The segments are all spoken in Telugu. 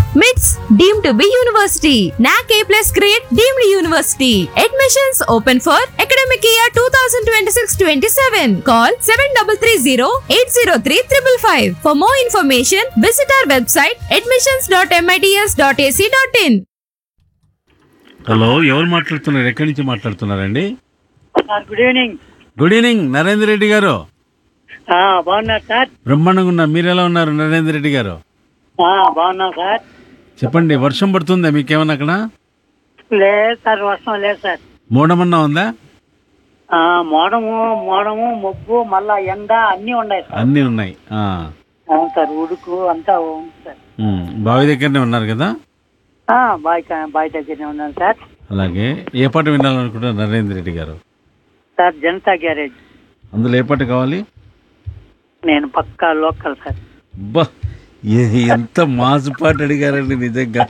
మిట్స్ deem to be university NAAC A plus grade deemed university admissions open for academic year two thousand twenty six twenty seven call seven double three zero eight zero three triple five for more information visit our website admissions dot MITS dot AC dot in hello ఎవరు మాట్లాడుతున్నారు ఎక్కడి నుంచి మాట్లాడుతున్నారండి sir good evening good evening Narender Reddy గారు ఆ, బాగున్నారు సార్ బ్రహ్మాండంగా ఉన్నారు మీరు ఎలా ఉన్నారు నరేందర్ రెడ్డి గారు ఆ, బాగున్నాం సార్ చెప్పండి వర్షం పడుతుందా మీకేమన్నా అక్కడ లేదు సార్ వర్షం లేదు సార్ మూడమన్నా ఉందా ఆ, మోడము మోడము మబ్బు మళ్ళా ఎండ అన్నీ ఉన్నాయి సార్ అన్నీ ఉన్నాయి ఆ. అవును సార్ ఉడుకు అంతా ఉంది సార్ ఉమ్, బావి దగ్గరనే ఉన్నారు కదా ఆ, బాయ్ కా- బాయ్ దగ్గరనే ఉన్నాను సార్ అలాగే ఏ పాట వినాలనుకుంటారు నరేందర్ రెడ్డి గారు సార్ జనతా గ్యారేజ్ అందులో ఏ పాట కావాలి నేను పక్కా లోకల్ సార్ బా ఏ- ఎంత మాసు పాట అడిగారండి నిజంగా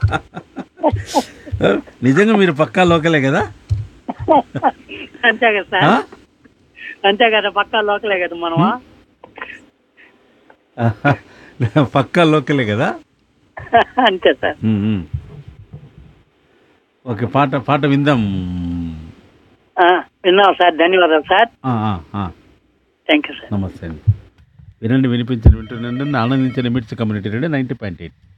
నిజంగా మీరు పక్కా లోకలే కదా అంతే కదా సార్ ఆ? అంతే కదా పక్కా లోకలే కదా మనమా పక్కా లోకలే కదా అంతే సార్ ఉమ్, ఉమ్. ఓకే పాట పాట విందాం ఆ, విన్నాం సార్ ధన్యవాదాలు సార్ ఆ, ఆ, ఆ. థ్యాంక్ యూ సార్ నమస్తే అండి వినండి వినిపించండి వింటుండండి ఆనందించండి Mirchi community radio ninety point eight